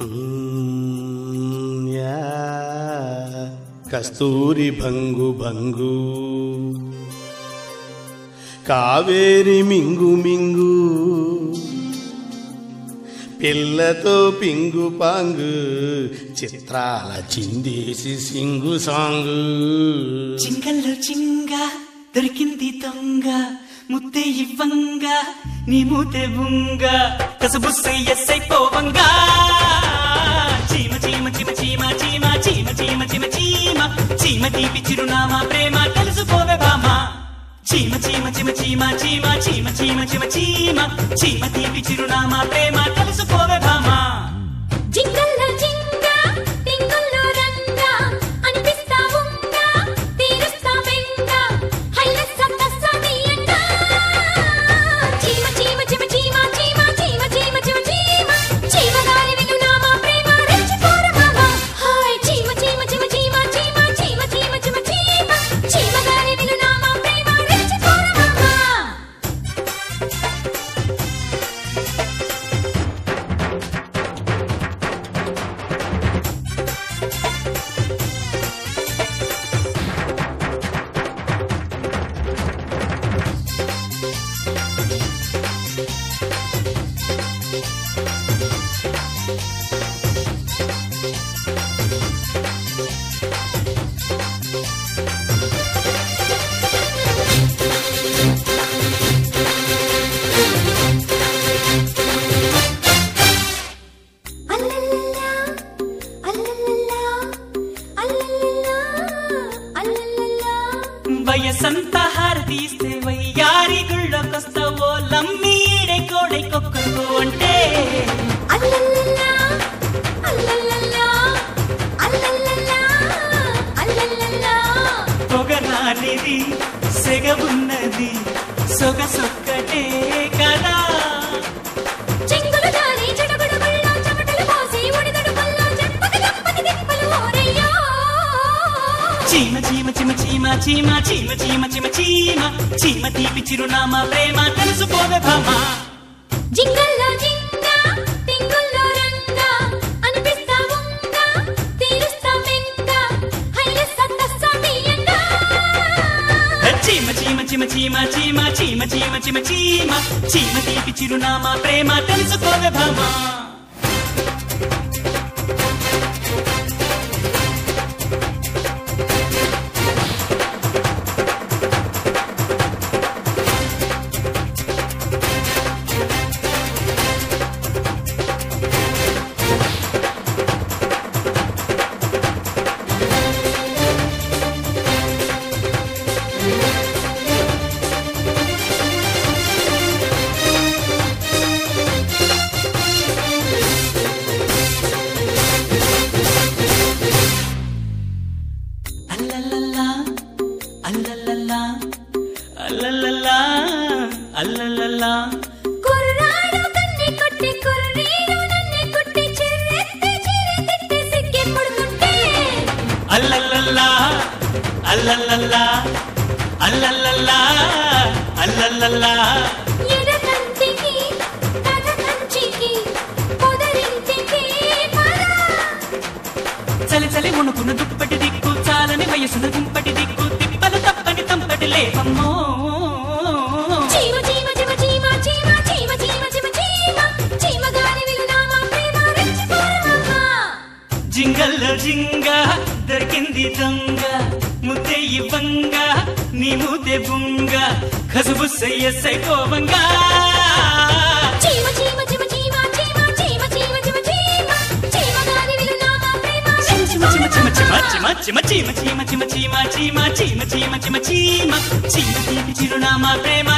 మ్మ్, yeah. కస్తూరి భంగు భంగు కావేరి మింగు మింగు పిల్లతో పింగు పాంగు చిత్రాల చిందేసి Singh song చింగల్లో చింగ దొరికింది దొంగ ముద్దే ఇవ్వంగ నీ మూతే బుంగ కసబుస్సై ఎస్సై పోవంగా చీమ చీమ చీమ చీమ చీమ చీమ చీమ చీమ చీమ చీమ తీపి చిరునామా ప్రేమ తెలుసుకోవే బామా చీమ చీమ చీమ చీమ చీమ చీమ చీమ చీమ చీమ చీమ తీపి చిరునామా ప్రేమ తెలుసుకోవే బామా జింగల్లో జింగ టింగుల్లో రంగ అనిపిస్తా ఉంగ తీరుస్తా బెంగ హైలెస్ సత్తస్స నీయంగా చీమ చీమ చీమ చీమ చీమ చీమ చీమ చీమ చీమ చీమ గారి విలునామా ప్రేమ రెచ్చిపోర మామ హాయ్ చీమ చీమ చీమ చీమ చీమ చీమ చీమ చీమ చీమ చీమ గారి విలునామా ప్రేమ రెచ్చిపోర మామ అల్లల్లల్లా అల్లల్లల్లా అల్లల్లల్లా అల్లల్లల్లా వయసంతా హారతీస్తే వయ్యారి గుళ్ళకొస్తావో లమ్మి ఈడే కోడై కొక్కరు అంటే అల్లల్లల్లా అల్లల్లల్లా అల్లల్లల్లా అల్లల్లల్లా పొగరానిది సెగవున్నది సొగసొక్కటే కదా చెంగులు జారి చెడగొడ గుళ్ళ చెమటలు పోసి ఒడిదడు పల్ల చెంపక చెంపకి దిప్పలు ఓరయ్యో చీమ చీమ చీమ చీమ చీమ చీమ చీమ చీమ చీమ చీమ తీపి చిరునామా ప్రేమ తెలుసుకోవే భామా జింగల్లో జింగ టింగుల్లో రంగ అనిపిస్తా ఉంగ తీరుస్తా మెంగ హైలెస్ సత్తస్స నీయంగా చీమ చీమ చీమ చీమ చీమ చీమ చీమ చీమ చీమ చీమ తీపి చిరునామా ప్రేమ తెలుసుకోవే భామా అల్లల్లల్లా అల్లల్లల్లా అల్లల్లల్లా అల్లల్లల్లా కుర్రాడు కన్ని కొట్టి కుర్రీడు నన్ను కొట్టి చిర్రెత్తి చిరెత్తి సిగ్గి పడుతుంటే అల్లల్లల్లా అల్లల్లల్లా అల్లల్లల్లా అల్లల్లల్లా ఎడకంటికి కథ కంచికి పొదరింటికి పద చలి చలి ఉణుకున్న దుప్పటి దిక్కు చాలని వయసున దుంపటి దిక్కు తిప్పలు తప్పని తంపటి లేపమ్మో చీమ చీమ చీమ చీమ చీమ చీమ చీమ చీమ చీమ చీమ గారి విలునామా ప్రేమ రెచ్చిపోరమమ్మ జింగల్లో జింగ దొరికింది దొంగ ముద్దే ఇవ్వంగ నీ మూతే బుంగ కసుబుస్సై ఎస్సై కోవంగా చీమ చీమ చీమ చీమ చీమ చీమ చీమ చీమ చీమ చీమ గారి విలునామా ప్రేమ చిమ చిమ చిమ చిమ రెచ్చిపోరమమ్మ చిమ చిమ చిమ చిమ చిమ చిమ చిమ చిమ చిమ చిమ చిమ చిమ చీమ చీమ తీపి చిరునామా ప్రేమ